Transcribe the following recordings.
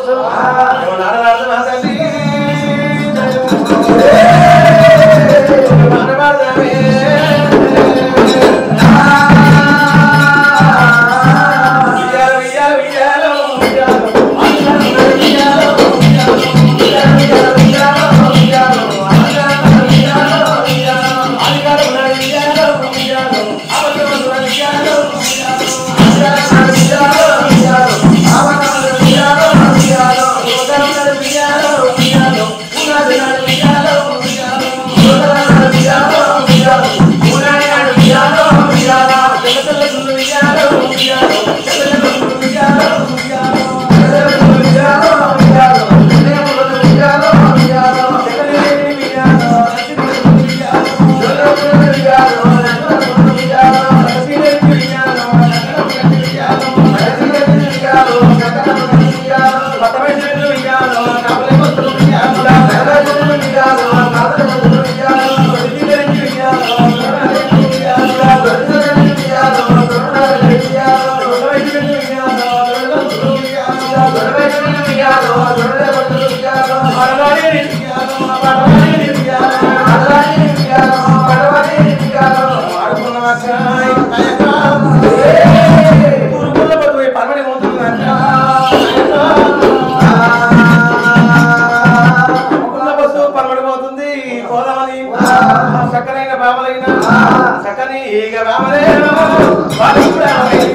కావచ్చు ఏమో నాడరాదు మా తల్లి మానవాడదామే. ఉయ్యాల, ఉయ్యాల, ఉయ్యాల, ఉయ్యాల. ఉయ్యాల, ఉయ్యాల, ఉయ్యాల, ఉయ్యాల, ఉయ్యాల. చక్కనైన బాబలైన చక్కని ఈగ బాబలే వాడు కూడా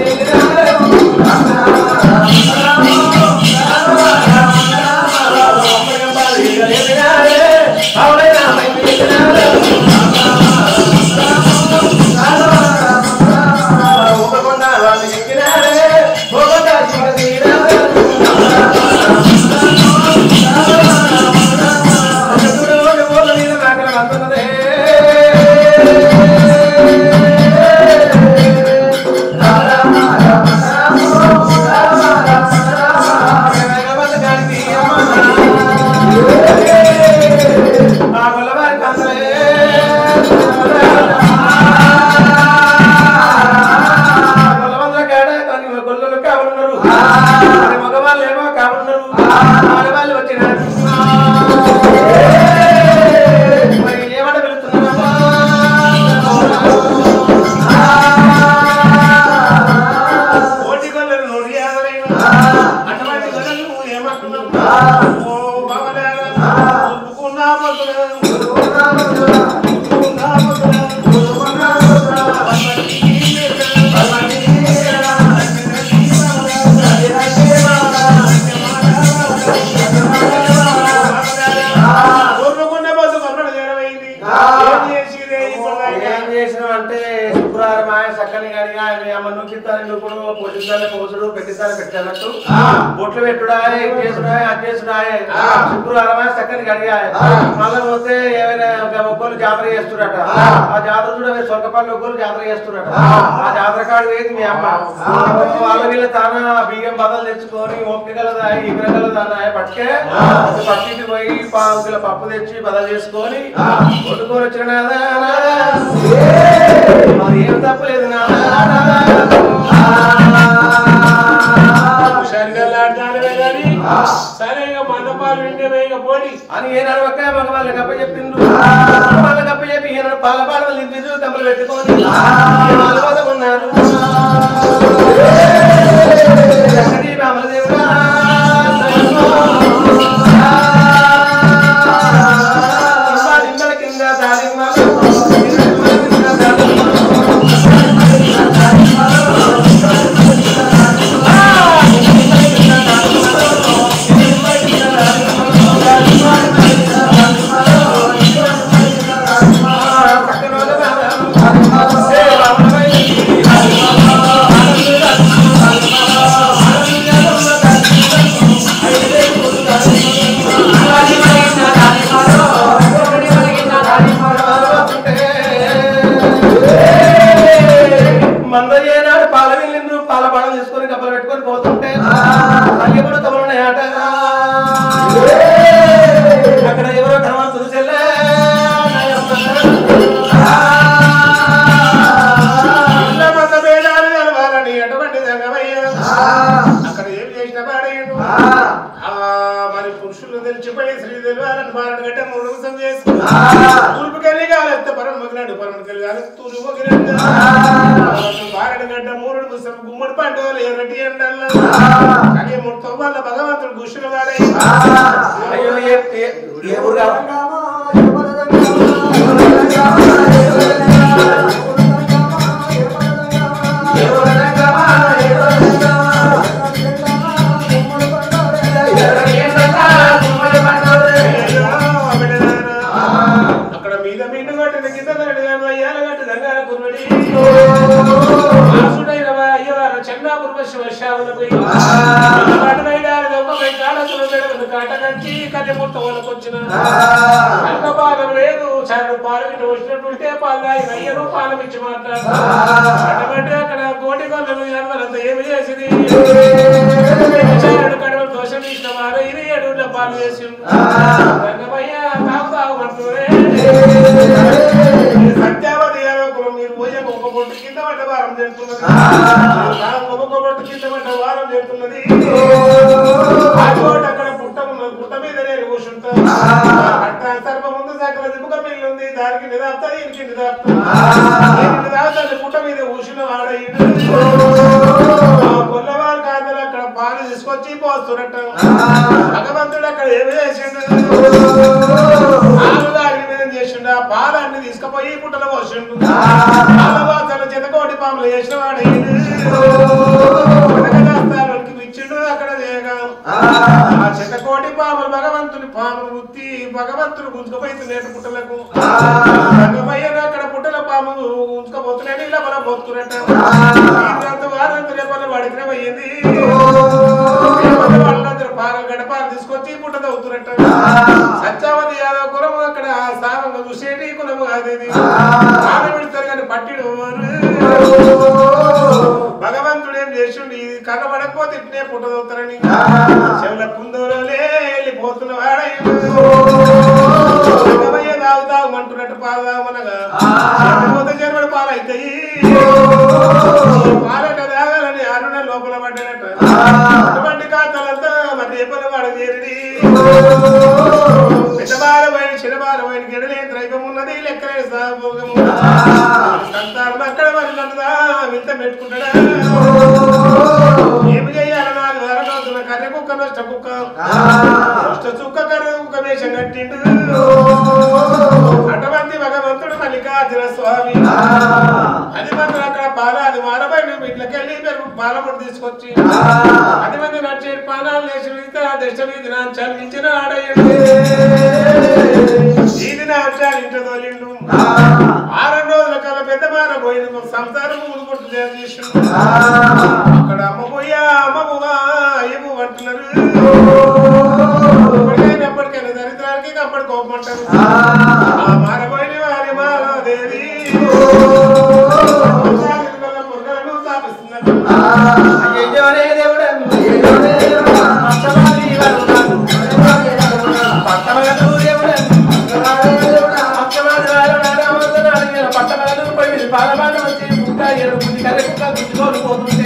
మగవాళ్ళు ఏమో కావున్నారు ఆడవాళ్ళు వచ్చినారు మరి ఏమంట పిలుస్తున్నావా కోటి గొల్లలు నూరు యాభై అటువంటి గొల్లలు ఏమంటున్నావు ఓ భవనారా, ఉరుకున్నా మొదలు, ఉరుకున్నా మొదలు, పల్మటి నీళ్ళ, పల్మటి నీళ్ళ, ఊరుకున్న బస్సు పల్మటి చేరవైంది. ఏం చేసిరే ఇప్పుడు దాకా? ఏం చేసినామంటే శుక్రవారం ఆయన చక్కని కానీ ఆయన అమ్మ నొక్కిస్తాను ఇప్పుడు పొట్టిస్తాను పోసుడు పెట్టిస్తాను పెట్టినట్టు బొట్లు పెట్టుడా ఏం చేసుడా అది చేసుడా శుక్రవారం ఆయన చక్కని కడిగా మళ్ళీ పోతే ఏమైనా ఒక ఒక్కరు జాతర చేస్తున్నట ఆ జాతర చూడ సొంతపల్లి ఒక్కరు జాతర చేస్తున్నట ఆ జాతర కాడు వేది మీ అమ్మ వాళ్ళ వీళ్ళ తాన బియ్యం బదలు తెచ్చుకొని ఓపిక గలదాయి ఇగ్ర గలదాయి పట్టుకే పట్టికి పోయి పావు కిలో పప్పు తెచ్చి బదలు చేసుకొని కొట్టుకొని వచ్చిన నాదా, నాదా. మరి ఏం తప్పలేదు నాదా, హుషారుగా లాడతానవే గాని, సరే ఇక మండపాలు వింటే ఇక పోటీ అని ఏనాడు ఒక్క మగవాళ్ళకి అప్ప చెప్పిండు వాళ్ళకి అప్ప చెప్పి ఈనాడు పాల పాడలు నింపించు తమ్ములు పెట్టుకొని వాళ్ళు బతుకున్నారు చక్కటి బామల దేవుడా, నిమ్మ నిమ్మల కింద దానిమ్మ, నిమ్మల కింద దానిమ్మ. మంద ఏనాడు పాల వెళ్ళిండ్రు పాల పాడలు తీసుకొని కప్పలు పెట్టుకొని పోతుంటే అయ్యప్పుడు తమలున్నాయట అక్కడ ఎవరో కనబడుతుంది చెల్లె ఇళ్ళ మధ్య భేదాలు తెలవాలని ఎటువంటి సంగమయ్య అక్కడ ఏం చేసిన పాడేయండు ఆ తెలియాలని మారడు గట్ట మూడు నిమిషం చేసుకుని తూర్పుకెళ్ళి కాలేస్తే పరం మగినాడు పరమకెళ్ళి కాలేదు తూర్పు మగినాడు మారడు గడ్డ మూడు నిమిషం గుమ్మడి పండు ఎర్రటి ఎండల్లో కానీ ముడత వల్ల భగవంతుడు గుషులు వాడే అయ్యో ఏ- ఏ- ఏ ఊరు కావాలి ఏ ఊరు రంగమా, ఏ ఊరు రంగమా? ఎర్రని ఎండలా గుమ్మడి పండురే. అక్కడ మీద మీండు కట్టిన కింద కట్టిన అయ్యాల కట్టి దంగాల కుర్మడి ఆసుడైన అయ్యవారు చెన్నాపుర శివశావులపై కట్టనైనారు దొంగపై కాడకులు మెడలు కాటకంచి కన్నె ముట్ట వాళ్ళకొచ్చిన అల్పపాలన లేదు చాలు పాలు ఇటు వచ్చినట్టుంటే పాలు తాగిన అయ్యను పాలు ఇచ్చి మాట్లాడు అటువంటి అక్కడ కోటి కొలను జన్మలంతా ఏమి చేసింది చారుడు కడవ దోషం ఇచ్చిన వారు ఇది ఏడు పాలు వేసిండు రంగమయ్య తాగు తాగుమంటురే సత్యావతి యాదవకులం మీరు పోయే ఒక బొట్టు కింద పడ్డ వారం చేస్తున్నది ఒక బొట్టు కింద పడ్డ వారం చేస్తున్నది ఆ చోట అక్కడ పుట్ట ఉన్నది పుట్ట మీద నేను కూర్చుంటాను అట్ట సర్వ ముందు సకల దిముక పిల్లి ఉంది దానికి నిదాప్తా దీనికి నిదాప్తా దీనికి నిదాప్తా పుట్ట మీద కూర్చున్న వాడయ్యిండు కొల్లవారు కాదు అక్కడ పాలు తీసుకొచ్చి పోస్తున్నట్టు భగవంతుడు అక్కడ ఏమి చేసిండు పాలు తాగిన మీద చేసిండు ఆ పాలు అన్ని తీసుకుపోయి పుట్టలో పోసిండు పాలవాసన చెతకోటి పాములు చేసిన వాడయ్యిండు వెనకదాస్తాలోకి ఇచ్చిండు అక్కడ చేయగా ఆ చెతకోటి పాములు భగవంతుని పాములు గుత్తి భగవంతుడు గుంజుకుపోయింది నేటి పుట్టలకు రంగమయ్యను అక్కడ పుట్టల పాము గుంజుకపోతున్నాడు ఇలా మనం పోతున్నట్టు ఇంత వారంతా రేపటి వాడికి పోయింది రేపటి వాళ్ళందరూ పాలు గడపాలు తీసుకొచ్చి పుట్ట తవ్వుతున్నట్టు సత్యావతి యాదవ్ కులము అక్కడ స్థానంగా చూసేటి కులము కాదు ఇది ఆమె పెడతారు కానీ పట్టిడు భగవంతుడు ఏం చేసిండు ఇది కనబడకపోతే ఇట్నే పుట్ట తవ్వుతారని చెవుల కుందోలే వెళ్ళిపోతున్న వాడయ్య తాగు తాగుమంటున్నట్టు పాలు తాగమనగా చెవిపోతే చెరువుడు పాలు అవుతాయి పాలట తాగాలని అరుణ లోపల పడ్డాడట అటువంటి ఖాతాలంతా మరి ఎప్పటి వాడు చేరిడి పెద్దవారు పోయిన చిన్నవారు పోయిన గిడలే ద్రైవం ఉన్నది లెక్కలే సాభోగము సంతానం అక్కడ మరి నన్నుదా వింత పెట్టుకుంటాడా ఏమి చేయాలి నాలుగు వరలోతున్న కర్రె కుక్క నష్ట కుక్క నష్ట చుక్క కర్రె కుక్క వేషం కట్టిండు అటువంటి భగవంతుడు మల్లికార్జున స్వామి అది మంది అక్కడ పాల అది మారబడి ఇట్లకి వెళ్ళి పెరుగు పాలముడు తీసుకొచ్చి అది మంది నడిచే పానాలు లేచి మిగతా దశ వీధి నాంచాలు మించిన ఆడయ్యండి వీధి నాంచాలు ఇంట తోలిండు ఆరం రోజుల కాల పెద్ద మార పోయింది సంసారం ముందు కొట్టు చేసిండు అక్కడ అమ్మ పోయా అమ్మ పోవా అయ్యము అంటున్నారు ఎప్పటికైనా ఎప్పటికైనా దరిద్రానికి అప్పటి కోపం అంటారు ఆ మారబోయిన వారి మాలాదేవి మురుగలను స్థాపిస్తున్నారు అయ్యయ్యో రే దేవుడే, అయ్యయ్యో రే దేవుడా, అచ్చమాలి వరుణాలు. పట్టమగలు దేవుడే, అచ్చమాలి వరుణాలు, అమృతనాలు, ఇలా పట్టమగలు పోయి పాలబాట వచ్చి పుట్ట ఏడు బుద్ధి కర్రె కుక్క గుంజుకొని పోతుంటే.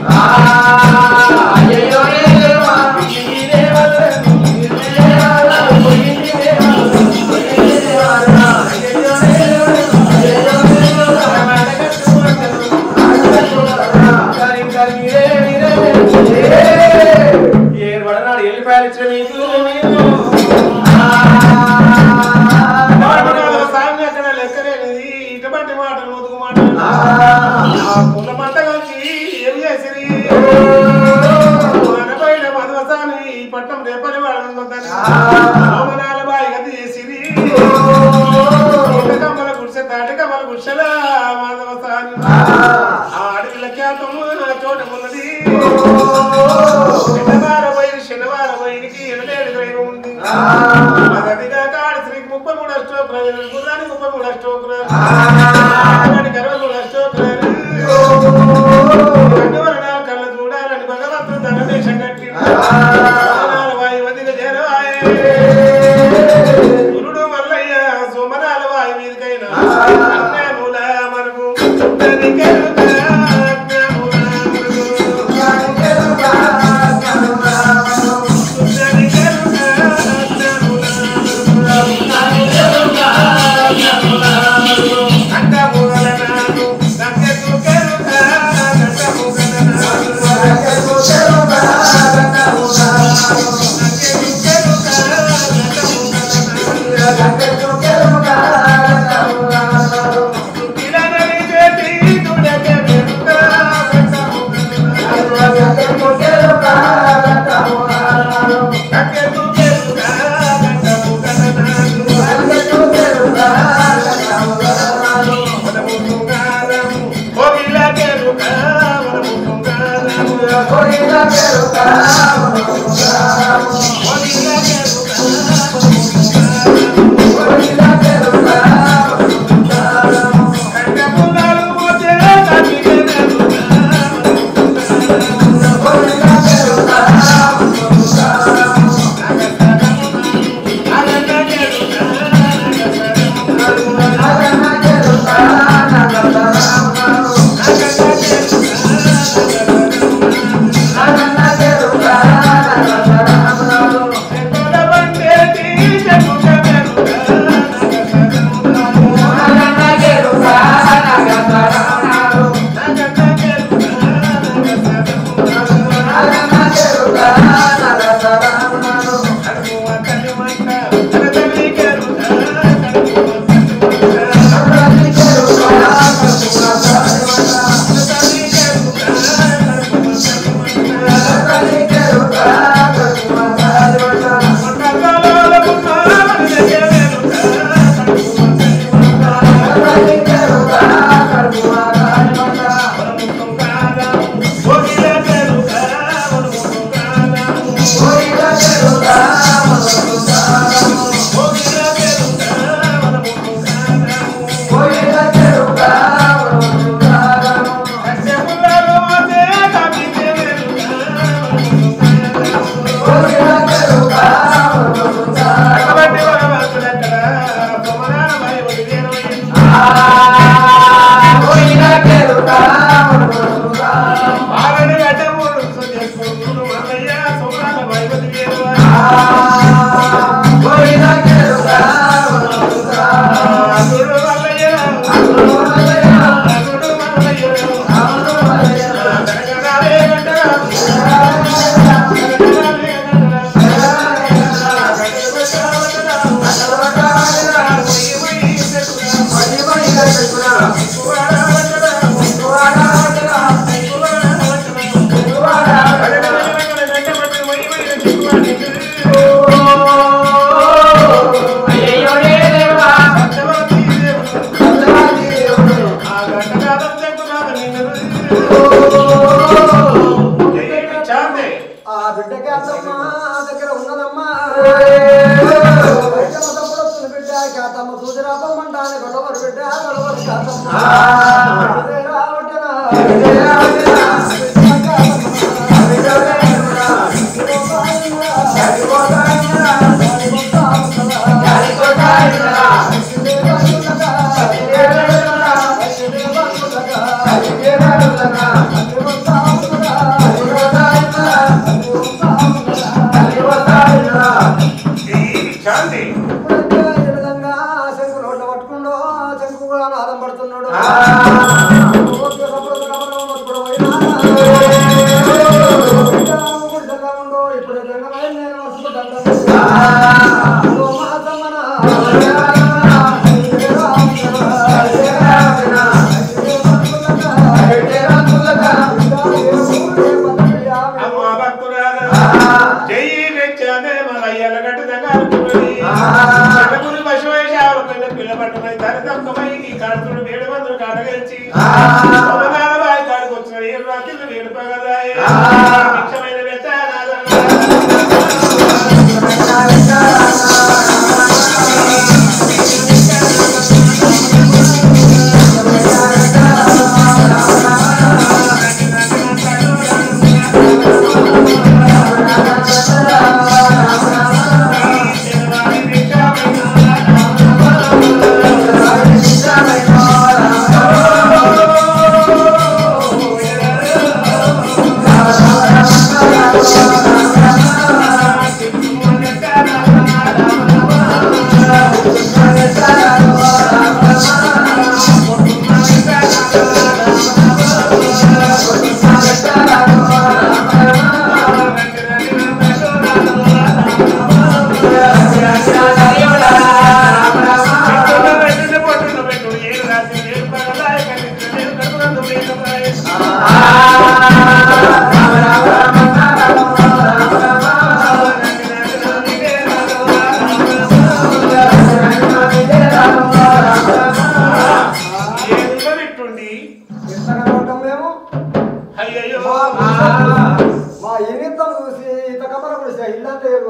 అయ్యయ్యో రే దేవుడా, ఈ దేవరే, ఈ దేవరా, పోయింది దేవరా, పోయింది దేవరా. అయ్యయ్యో రే దేవుడా, అయ్యయ్యో రే దేవుడా, మాట కట్టుకుంటారు. ఏడు పడనాడు ఎల్లిపాయలు ఇచ్చిన మీకు మీకు మాటలు సామి అక్కడ లెక్కలేనిది ఇటువంటి మాటలు ముదుగు మాటలు ఆ పుల్ల మంట కలిసి ఏం చేసిరి మనపైన మధువసాని ఈ పట్టం రేపని వాడనుకుందని సోమనాల బాయి గతి చేసిరి కమ్మల గుడిసె తాటి కమ్మల గుడిసెల మాధవసాని ఆ అడవిల ఖ్యాతం చోట ఉన్నది శనివారం పోయి శనివారం పోయినకి ఎనలేడు దైవం ఉంది అదిగా కాడ శ్రీకి ముప్పై మూడు అష్టోత్తరాలు గుర్రానికి ముప్పై మూడు అష్టోత్తరాలు ఆడవాడికి అరవై మూడు అష్టోత్తరాలు అన్ని వర్ణాలు కళ్ళ చూడాలని భగవంతుడు ధనదేశం కట్టి వాయువదిగా చేరవాయే గురుడు మల్లయ్య సోమనాల వాయు మీదకైనా అజ్ఞానుల మనకు చుట్టనికెరుక అజ్ఞానుల మనకు చుట్టనికెరుక అజ్ఞానుల ఆ బిడ్డకి అత్తమ్మ దగ్గర ఉన్నదమ్మా బిడ్డ కాతమ్మ చూసి రాపమ్మంటాను గొడవరు బిడ్డ గొడవరు కాతమ్మ శాంతి విధంగా శంకు రోడ్డు పట్టుకుండో శంకు కూడా నాదం పడుతున్నాడు ఓకే, సప్పుడు కబరం పట్టుకుడు పోయినా. ఇప్పుడు దండం ఉండు, ఇప్పుడు దండమై నేను వస్తు దండం. ఓ మహాతమ్మన. అమ్మ భక్తురాలు చెయ్యి వెచ్చానే మన ఎల్లగట్టు దగ్గర చెడగురి పశువేష ఆవుకైన పిల్ల పట్టుమై తరతమ్మై ఈ కడుతుడు వేడు మందులు కాడగలిచి బాయి కాడికి వచ్చిన ఏడు రాత్రులు వేడు పగదాయి ముఖ్యమైన వెచ్చ ఆ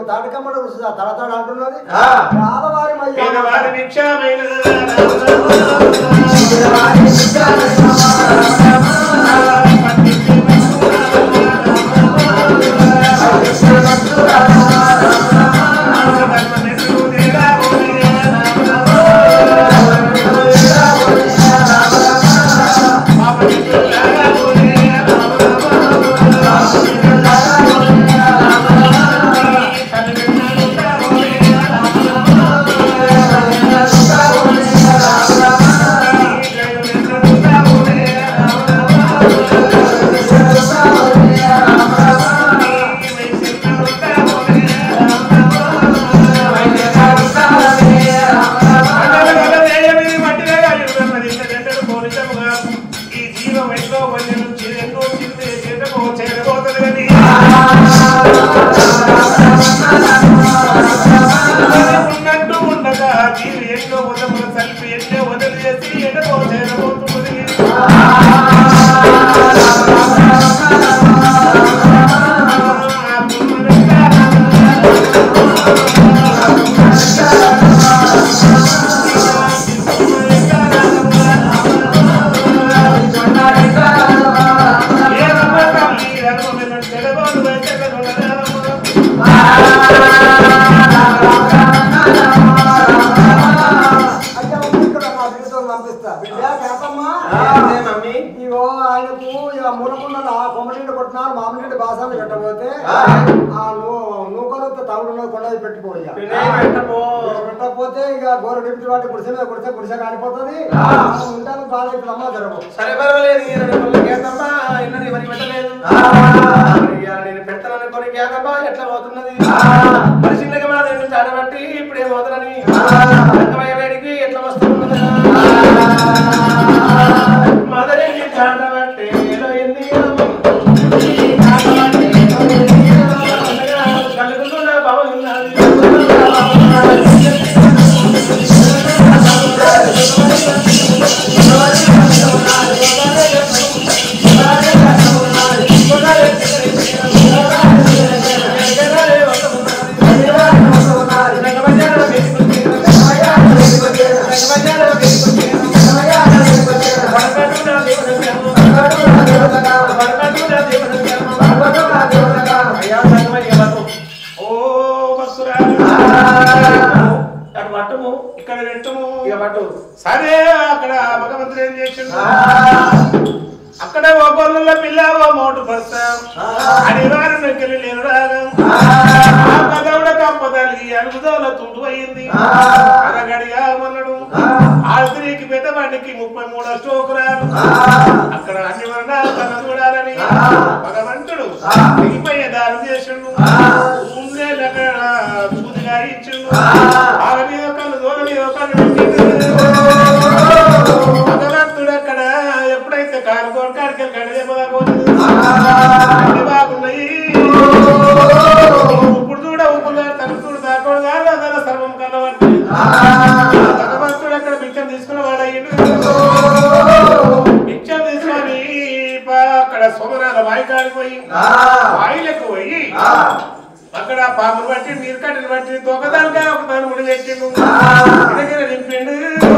నువ్వు తాటకమ్మడ కూర్చుందా తడతాడు అంటున్నది ఆ. ఆడవారి పేదవారి మయ్య భిక్షమైన ఈ జీవం ఎన్నో వంటి నుంచి ఎన్నో చిన్న చేతకో చేరబోతుంది కానీ ఉన్నట్టు ఉండగా జీవి ఎన్నో వదములు కలిపి ఎన్నో వదిలి చేసి ఎన్నో చేరబోతున్నది అయ్యా ఇక్కడ మా బిడ్డతో పంపిస్తా బిడ్డ కేపమ్మా ఏందే మమ్మీ ఇగో ఆయనకు ఇక మూలకుండలు ఆ కొమ్మటిండి కొట్టినారు మామిడి బాసాన్ని పెట్టబోతే ఆ. ఆ నువ్వు నూకలు తవుడు కొండ పెట్టిపోయి పిల్లే పెట్టపో పెట్టకపోతే ఇక గోర డిప్యూటీ వాటి గుడిసె మీద గుడిసె గుడిసె కాలిపోతుంది ఆ. ఉంటాను బాధ ఇప్పుడు అమ్మ జరగవు సరే పర్వాలేదు ఈ రెండు పనులు కేతమ్మా ఇన్నది మరి పెట్టలేదు ఇవాళ నేను పెట్టాలనుకోని కేతమ్మా ఎట్లా పోతున్నది మరి చిన్నగా మా దగ్గర నుంచి ఆడబట్టి ఇప్పుడు ఏం పోతున్నని రకమైన వేడికి ఎట్లా వస్తున్నది మదరే చాటబట్టి ఏదో ఎన్ని కలుగుతున్న బాగున్నది ఓ భక్తురాలు ఇక్కడ పెట్టము సరే అక్కడ భగవంతుడు ఏం చేసిండు అక్కడ ఓ గొల్లలో పిల్ల ఓ మోటు బస్త అడివారు నెక్కలు లేరు రాగం ఆ కదవుడ కంపదలిగి అలుగుదోల తుంటు అయింది అరగడిగా మొన్నడు ఆ స్త్రీకి పెద్దవాడికి ముప్పై మూడో స్టోక్ రాదు అక్కడ అన్ని వర్ణాలు తన చూడాలని భగవంతుడు దిగిపోయే దారి చేసిండు ముందే అక్కడ సూదిగా ఇచ్చిండు వాళ్ళ మీద కళ్ళు దూర మీద కళ్ళు పెట్టిండు భగవంతుడు అక్కడ ఎప్పుడైతే కారుకోని కాడికి గడియపోతుంది అన్ని బాగున్నాయి ఇప్పుడు చూడ ఉప్పుగా తన చూడు దాకోడు కాదు అదన సర్వం కలవట్టి భగవంతుడు అక్కడ భిక్షం తీసుకున్న వాడయ్యిండు భిక్షం తీసుకొని పా- అక్కడ సోమనాథ బాయి కాడికి పోయి బాయిలకు పోయి అక్కడ పాములు బట్టి నీరు కట్టలు బట్టి దొంగదానిగా ఒక దాని ముడి పెట్టిండు దగ్గర నింపిండు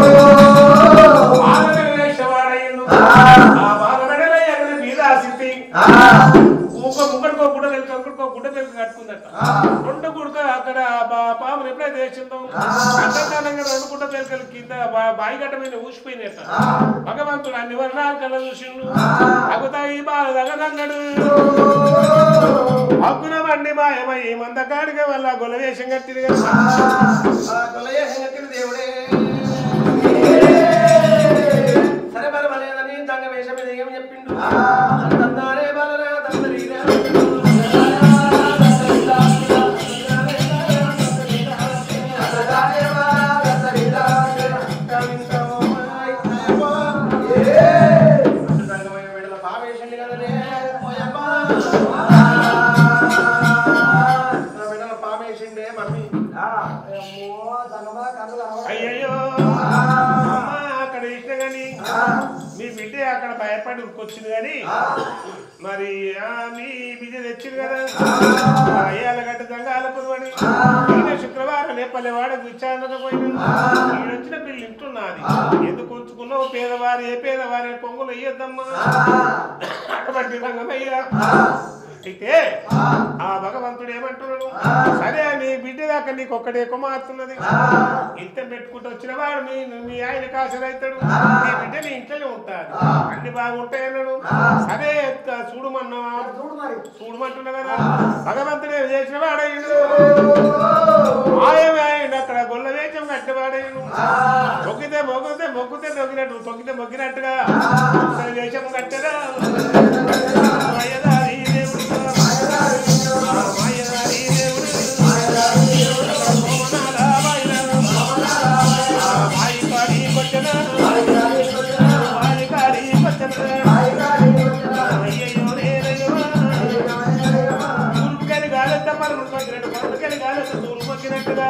బాలగడ వేషవాడయ్యిండు ఆ బాలగడలో ఎక్కడ మీద ఆసిద్ధి ఊక ముక్కడికో గుడ్డ తెలుసు ఒకడికో గుడ్డ తెలుసు కట్టుకుందట రెండు గుడక అక్కడ బా- పాములు ఎప్పుడైతే వేసిందో అంతకాలంగా రెండు గుడ్డ తెలుకలు కింద బా- బాయి గట్ట మీద ఊసిపోయినట్ట భగవంతుడు అన్ని వర్ణాలు కళ్ళ చూసిండు అగుతాయి బాగా దగదన్నడు హక్కున బండి మాయమై మందకాడిగా వల్ల గొల వేషం కట్టింది కదా దేవుడే సరే బలమలేదని దంగ వేషం మీద ఏం చెప్పిండు తందారే బలరా తందరీరా పావేశండి కదనే పోయమ్మా నా బిడ్డల పావేశండే మమ్మీ అమ్మో, దంగమా కన్ను కనబడదు. అయ్యయ్యో అమ్మ అక్కడ ఇచ్చిన గాని మీ బిడ్డ అక్కడ భయపడి ఉరికొచ్చింది కానీ మరి ఆ, మీ బిడ్డ తెచ్చింది కదా అయ్యాల గడ్డ దంగాలకు పడి ఈయన శుక్రవారం పల్లెవాడ విచారణ పోయినా వచ్చిన బిల్లు ఇంటున్నది ఎందుకు ఉంచుకున్నావు పేదవారి ఏ పేదవారి కొంగులు అయ్యొద్దమ్మా అటువంటి రంగమయ్యా అయితే ఆ భగవంతుడు ఏమంటున్నాడు సరే నీ బిడ్డ దాకా నీకు ఒక్కడే కుమార్తెన్నది ఇంత పెట్టుకుంటూ వచ్చిన వాడు మీ మీ ఆయన కాసరైతాడు నీ బిడ్డ నీ ఇంట్లోనే ఉంటాడు అన్ని బాగుంటాయి అన్నాడు సరే ఎత్త చూడమన్నా చూడు మరి చూడమంటున్నా కదా భగవంతుడు ఏం చేసిన వాడయ్యాడు ఆయమే ఆయన అక్కడ గొల్ల వేచం కట్టవాడయ్యాడు మొక్కితే మొగ్గితే మొక్కితే మొగ్గినట్టు తొక్కితే మొగ్గినట్టుగా అసలు వేషం కట్టరా మాయదారి దేవుడు ఆ మాయదారి దేవుడు కోమనాల బాయిలను ఆ బాయి కాడి కొట్టన బాయి కాడి కొట్టన అయ్యయ్యో నేనయ్యో తూర్పుకెళ్ళి గాలెత్త పరుగు మొక్కినట్టు పరుపుకెళ్ళి గాలెత్త తూర్పు మొక్కినట్టుగా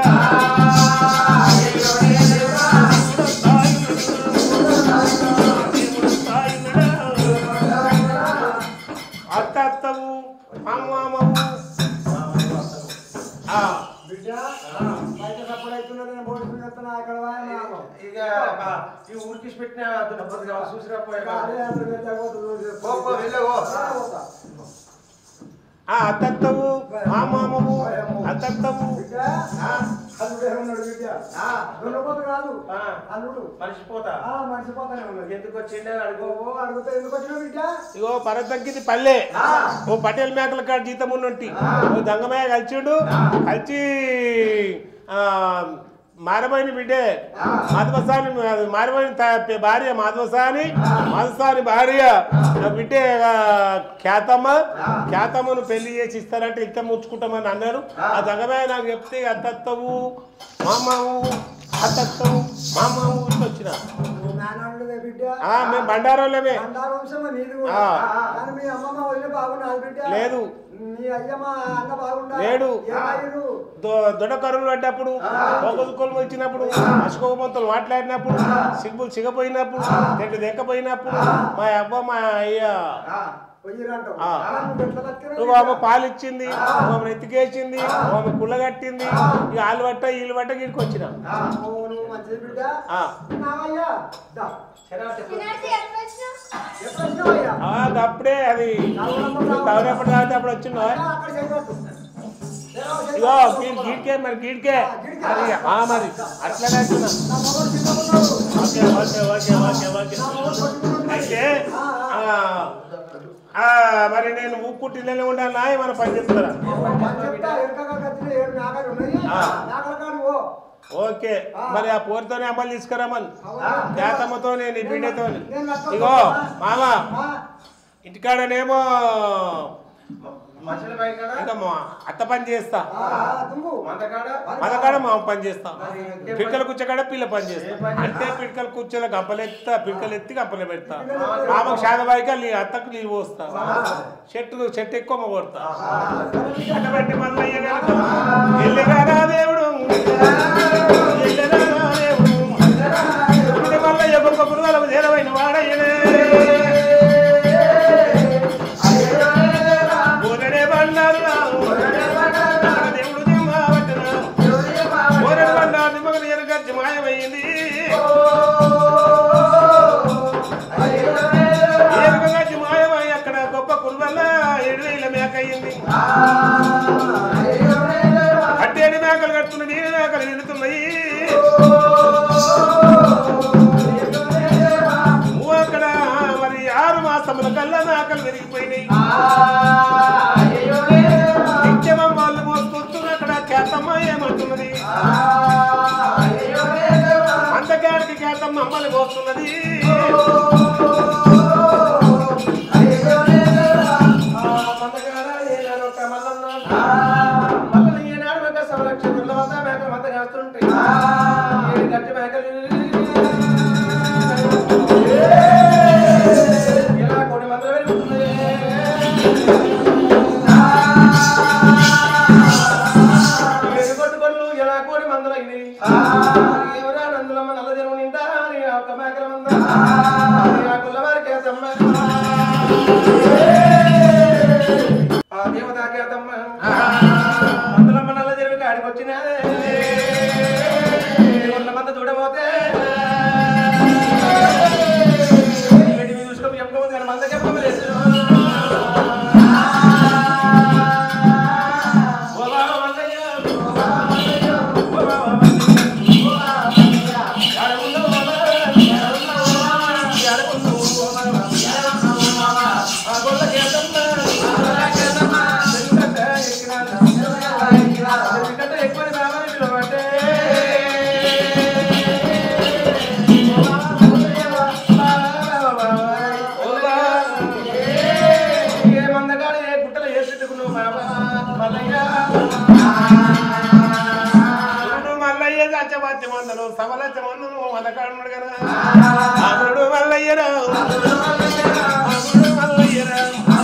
అత్త అత్తవు మామవు బిడ్డ బయట సపోర్ట్ అవుతున్నది నేను బోర్డు మీద వస్తున్నా అక్కడ వాయన నాకు. ఇక బా- ఈ ఊరికి పెట్టిన దున్నపోతుగా చూసిరా పోయా అదే అందరూ పెద్ద పోతుంది. పో, పో, వెళ్ళవో. ఆ, పోతా. అత్తత్తవు మామవు అత్తత్తవు బిడ్డ అల్లుడు ఏమన్నాడు బిడ్డ దున్నపోతు కాదు ఆ. అల్లుడు మర్చిపోతా ఆ మర్చిపోతానే ఉన్నది ఎందుకు వచ్చిండే అడుగు ఓ అడుగుతా ఎందుకు వచ్చినావు బిడ్డ ఇగో పర తగ్గింది పల్లె ఓ పటేల్ మేకల కాడ జీతం ఉన్నట్టు ఓ దంగమయ్య కలిసిండు కలిసి ఆ, మారబోయిన బిడ్డే మాధవసాని మారబోయిన త- భార్య మాధవసాని మాధవసాని భార్య నా బిడ్డే ఆ, ఖ్యాతమ్మ ఖ్యాతమ్మను పెళ్లి చేసి ఇస్తారంటే ఇంత ముచ్చుకుంటామని అన్నారు ఆ దంగమయ్య నాకు చెప్తే అత్తత్తవు మామవు అత్తత్తవు మామవు వచ్చిన నువ్వు నాన్నదే బిడ్డ ఆ, మేము బండారోళ్ళమే బండారు వంశం నీది కూడా ఆ. కానీ మీ అమ్మమ్మ వదిలే బాగున్నది బిడ్డ లేదు. మీ అయ్యమ్మ అన్న బాగుండా లేడు. ఏమయ్యారు దొడకరులు పడ్డప్పుడు కొలుము వచ్చినప్పుడు అశోకమంతులు మాట్లాడినప్పుడు సిగ్గులు సిగపోయినప్పుడు తెడ్డు దెక్కపోయినప్పుడు మా అబ్బ మా అయ్య పోయిరంటావు ఆ. నువ్వు ఎట్లా బతికినావు నువ్వు ఆమె పాలు ఇచ్చింది ఆమె ఎత్తికేసింది ఆమె కుళ్ళగట్టింది ఇక ఆలు పట్ట వీళ్ళు పట్ట గిడికి వచ్చిన ఆ, ఓ, నువ్వు మంచిది బిడ్డ ఆ. నావయ్యా దా. తినేసి ఎప్పుడు వచ్చినావు? ఎప్పుడు వచ్చినావయ్యా ఆ, అప్పుడే అది తవరేపటి తాగితే అప్పుడు వచ్చిందా ఆ, అక్కడ చేయకూడదు. ఏదో చేయకూడదు. ఇగో గీ- గీడికే మరి గీడికే మరి ఆ మరి అట్లనే అంటున్నా నా మొగుడు చిన్నగున్నాడు. Okay okay okay okay okay నా మొగుడు పొట్టుకున్నాడు. అయితే ఆ, ఆ. ఆ, ఆ, మరి నేను ఊపుట్టిలోనే ఉండాలా ఏమైనా పని చెప్తారా పని చెప్తా, ఎరకగా కత్తిన ఏడు మేకలు ఉన్నాయి. ఆ. మేకల కాడు ఓ. ఓకే మరి ఆ పోరుతోనే అమ్మలు తీసుకురామని అవునా? జాతమ్మతో నీ బిడ్డతో నేను కట్టుకోను. ఇగో మామ ఆ, ఇంటికాడనేమో మనుషుల బయట కాడ, ఇంకా మా అత్త పని చేస్తా ఆ, దుంగు. మంద కాడ, మనకాడ మా పని చేస్తా పిడకల కుచ్చకాడ పిల్ల పని చేస్తా అంటే పిడకల కుచ్చల గంపలు ఎత్తా పిడకలు ఎత్తి గంపలు పెడతా మామకు శాదబాయిగా నీ అత్తకు నీళ్ళు పోస్తా చెట్టు చెట్టు ఎక్కువ కొడతా అటువంటి మల్లయ్య గనుక ఎల్లెగారా దేవుడు ఎల్లెగారా దేవుడు ఇప్పుడు మల్లయ్య గొప్ప గురువులకు చేరవైన వాడయ్యనే ఊరడే బండారు దేవుడు దిమ్మవట్టున ఊరడే బండారు దిమ్మగలు ఎరగచ్చి మాయమైంది ఎరగచ్చి మాయమై అక్కడ గొప్ప కురువల్ల ఏడు వేల మేక అయ్యింది అట్టేడు మేకలు కట్టుకుని నీళ్ళ మేకలు నిండుతున్నాయి నువ్వు అక్కడ మరి ఆరు మాసముల కల్లా మేకలు విరిగిపోయినాయి నిత్యమం వాళ్ళు మోసుకొస్తున్న అక్కడ ఖ్యాతమ్మ ఏమంటున్నది అంతకాడికి ఖ్యాతమ్మ అమ్మని మోస్తున్నది మందకాడ ఏనాడు ఒక మల్లన్న. మల్లన్న ఈనాడు ఒక సంరక్షణ పిల్ల వద్ద మేకలు వద్ద కాస్తుంటాయి. ఏడు గట్టి మేకలు ఇలా కొన్ని మందలు పెరుగుతున్నాయి. ఏడు కొట్టుకొళ్ళు ఇలా నా కోడి మందలు అయినాయి ఎవరా నందులమ్మ నల్ల జనం నిండా నీ ఒక్క మేకల మంద నీ ఆ కుల్లవారికి తమ్మ ఆ దేవతాకి తమ్మ నందులమ్మ నల్ల జనం కాడికి వచ్చినాదే ఉన్న మంద చూడబోతే గడ్డి మీద చూసుకొని చెప్పుకోవద్దు కానీ మంద చెప్పలేదు ఓ బాబా మందయ్య ఓ బాబా మందయ్య ఓ బాబా మందయ్య యాడ ఉన్నావు బాబా యాడ ఉన్నావు బాబా యాడ ఉన్నావు బాబా యాడ ఉన్నావు బాబా ఆ గొల్ల కేతమ్మ ఆ గొల్ల కేతమ్మ ఎందుకంట ఎక్కినాదా ఎందుకంట ఎక్కువ బాబా పిలవంటే ఏ మందగాడు ఏ గుట్టలు ఏ పెట్టుకున్నావు బాబా మల్లయ్య అప్పుడు మల్లయ్య సత్యవాద్య మందను సవలచ్చ మందను మల్లకాడున్నాడు కదా అప్పుడు మల్లయ్యరా అప్పుడు మల్లయ్యరా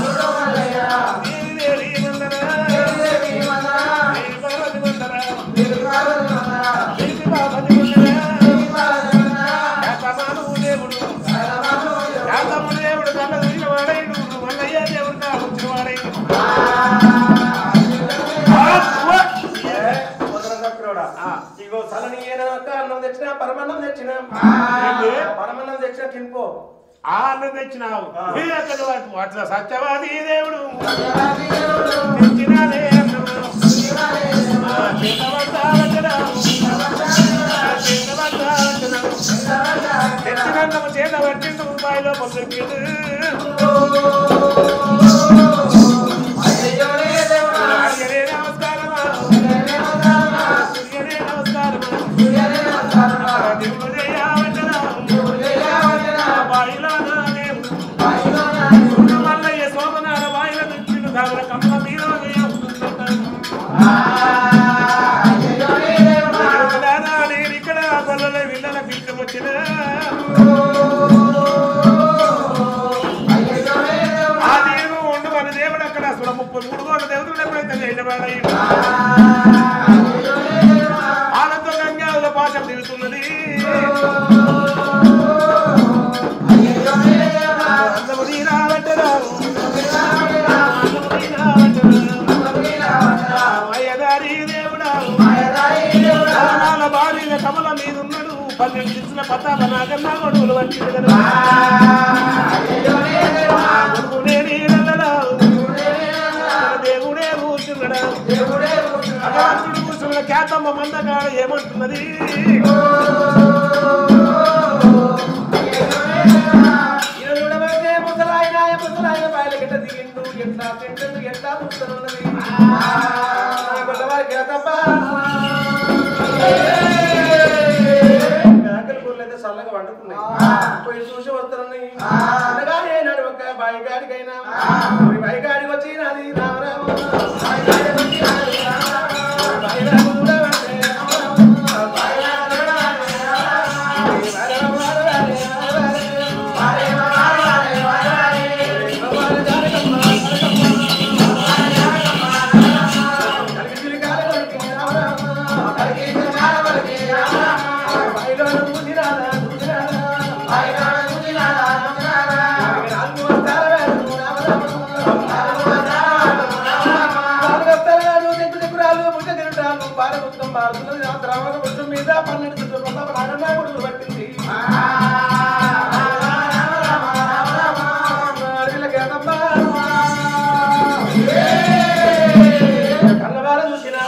దేవి దేవి మందరా దేవి పార్వతి మందరా దేవి పార్వతి మందరా యాతమాను దేవుడు యాతము దేవుడు కళ్ళ చూసిన వాడైడు మల్లయ్య దేవుడు కాదు వచ్చిన వాడైడు ఇగో సలని ఏనాక అన్నం తెచ్చిన పరమన్నం తెచ్చిన ఏంటి? పరమన్నం తెచ్చిన తినిపో ఆరు తెచ్చినావు ఈ అక్కడ వాటి అట్లా సత్యవాది దేవుడు తెచ్చినాడే అన్నమా. ఆ, చిన్నవంతా వచ్చడావు. ఆ, చిన్నవంతా వచ్చడావు. తెచ్చినన్నము చేత పట్టిండు రూపాయలో పొందుకిడు అయ్యనే నమస్కారమా సూర్యనే నమస్కారమా దేవుడు చేయవచ్చరా బాయిలోనా దేవుడు మల్లయ్య సోమనార బాయిల తెచ్చిండు కావున కమ్మ మీద నేను ఇక్కడ గొల్లలో విల్లల పిలిచి వచ్చిన ఆ దేవుడు ఉండు మన దేవుడు అక్కడ అసలు ముప్పై మూడు కోట్ల దేవుడు ఎప్పుడైతే నిలబడాడు ఆనంద గంగాల పాఠం తిరుగుతున్నది అందము నీరావట్టరావు. అందము నీరావట్టరావు. అయ్యగారి దేవుడావు. కమలాల బాలీల కమల మీదున్నాడు పన్నెండు దిశల పతాప నాగన్న గొడుగులు వంటి దేవుడే నీడలరావు. దేవుడే కూర్చున్నాడా భగవంతుడు కూర్చున్న ఖ్యాతమ్మ మందగాడ ఏమంటున్నది ఈయన చూడబోతే ముసలాయన ముసలాయన బయలు గిట్ట దిగిండు ఎట్లా తింటుండు ఎట్లా ముసలున్నది గొల్లవారికి తప్ప మేకలు గొర్రెలు అయితే చల్లగా వండుకున్నాయి పోయి చూసి వస్తారని అనగానే నాడు ఒక బాయి గాడికైనా బాయి గాడికి వచ్చి నాది రామరామ బాయి గాడికి వచ్చి నాది రామరామ బాయి గాడికి చూడవంటే రామరామ బాయి గాడికి మీద పన్నెండు చుట్టూ నాగన్నా కొడుకు పట్టింది కన్నవారం చూసినా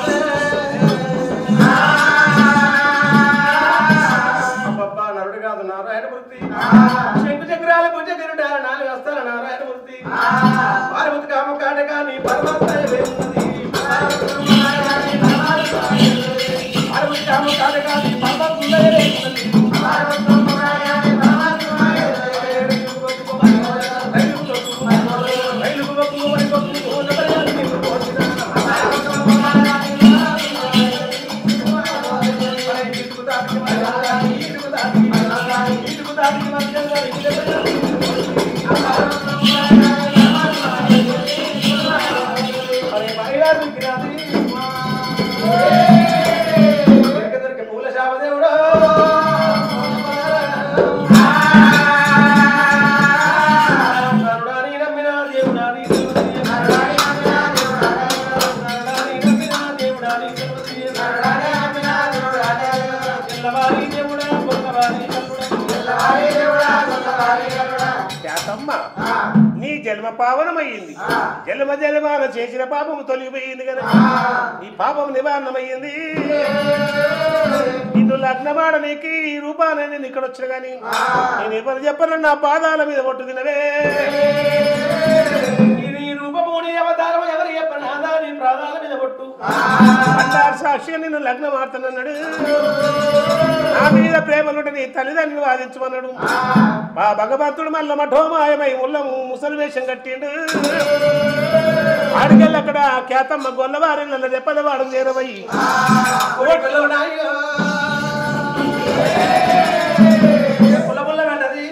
అబ్బబ్బా నరుడు కాదు నారాయణ వృత్తి శంకు చక్రాల భుజ గిరుడ నాలుగు వస్తాల నారాయణ వృత్తి వారి వృత్తి కామ కాట కానీ పరమాత్మ వేస్తుంది వారి వృత్తి కామ కాట కానీ పరమాత్మ వేస్తుంది తమ్మ నీ జన్మ పావనమయ్యింది జన్మ జన్మాన చేసిన పాపము తొలగిపోయింది కదా ఈ పాపం నివారణమయ్యింది నిన్ను లగ్నమాడ నీకు ఈ రూపాన్ని నేను ఇక్కడ వచ్చిన గాని నేను ఎవరు చెప్పను నా పాదాల మీద ఒట్టు తినవే ఇది రూపము నీ అవతారం ఎవరు చెప్పనాదా నీ ప్రాణాల మీద కొట్టు అల్లారు సాక్షి నిన్ను లగ్నం ఆడుతున్నాడు నా మీద ప్రేమలుంటే నీ తల్లిదండ్రులు వాదించమన్నాడు ఆ భగవంతుడు మల్ల మఠోమాయమై ముల్లము ముసలి వేషం కట్టిండు ఆడికెళ్ళి అక్కడ ఖ్యాతమ్మ గొల్లవారి నల్ల రెప్పల వాడు చేరవయ్యి ఓ పిల్లవనాయ్యో. పుల్ల పుల్ల వెంటది.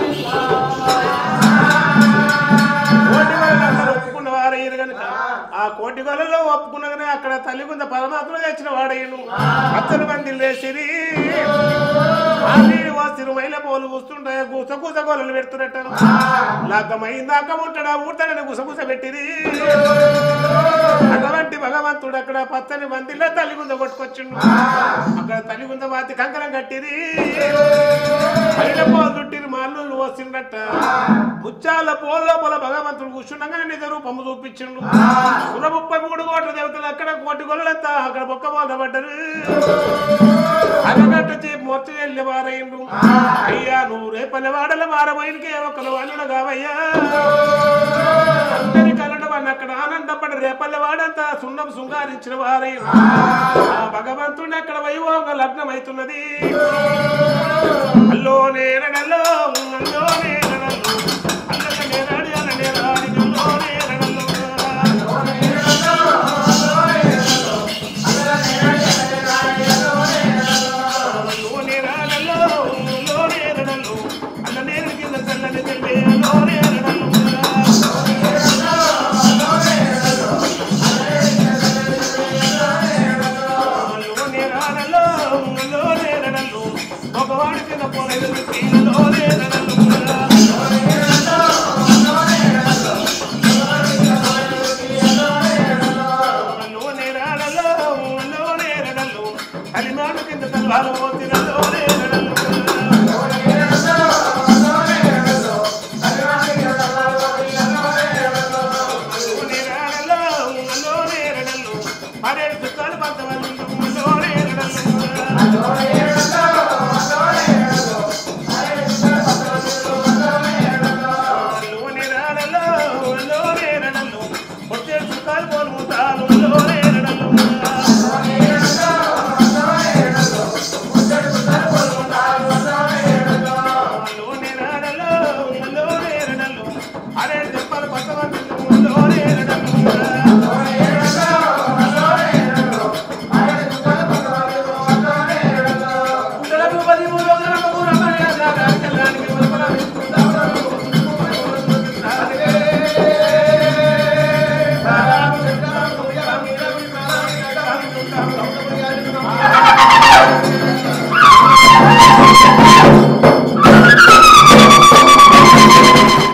కోటి గొల్లలు అందరూ ఒప్పుకున్న వారయ్యారు కనుక ఆ కోటి గొల్లలో ఒప్పుకున్నగానే అక్కడ తల్లి కొంత పరమాత్మ తెచ్చిన వాడయ్యను అత్తరు మంది లేచిరి ఆ నీళ్ళు వాసిరు మైల పోలు కూస్తుంటే గుస గుస గొల్లలు పెడుతున్నట్టు లగ్గమైందాక ఉంటాడా ఊడతాడని గుసగుస పెట్టిరి అటువంటి భగవంతుడు అక్కడ పచ్చని మందిలో తల్లి గుంద కొట్టుకొచ్చిండు అక్కడ తల్లి గుంద వాతి కంకరం కట్టిరి మైల పోలు చుట్టిరి మాల్లు వస్తుండట ముచ్చాల పోల్ లోపల భగవంతుడు కూర్చుండగానే నిజ రూపము చూపించిండు సుర ముప్పై మూడు కోట్ల దేవతలు అక్కడ కోటి గొల్లెత్తా అక్కడ బొక్క బోధ పడ్డరు అన్నట్టు చెప్పి మొత్తం వెళ్ళి వారైండు అయ్యా నువ్వు రేపల్లి వాడల వారమైనకే ఒకరు వాళ్ళు కావయ్యా అందరి కలడం అని అక్కడ ఆనందపడి రేపల్లి వాడంతా సున్నం శృంగారించిన వారై ఆ భగవంతుని అక్కడ వైభవంగా లగ్నం అవుతున్నది అల్లో నేరడల్లో అల్లో నేరడల్లో అల్లక నేరాడి అల్ల నేరాడి అల్లో నేరడల్లో అల్లో నేరాడల్లో అల్లో నేరడల్లో అల్ల నేర కింద చల్లని తెల్లే అల్లో నేరడల్లో అల్లో నేరాడల్లో అల్లో నేరడల్లో మగవాడి కింద పొలలు అల్లో నేరడల్లో అల్లో నేరాడల్లో అల్లో నేరడల్లో అలిమాను కింద తల్వాలు పోతిన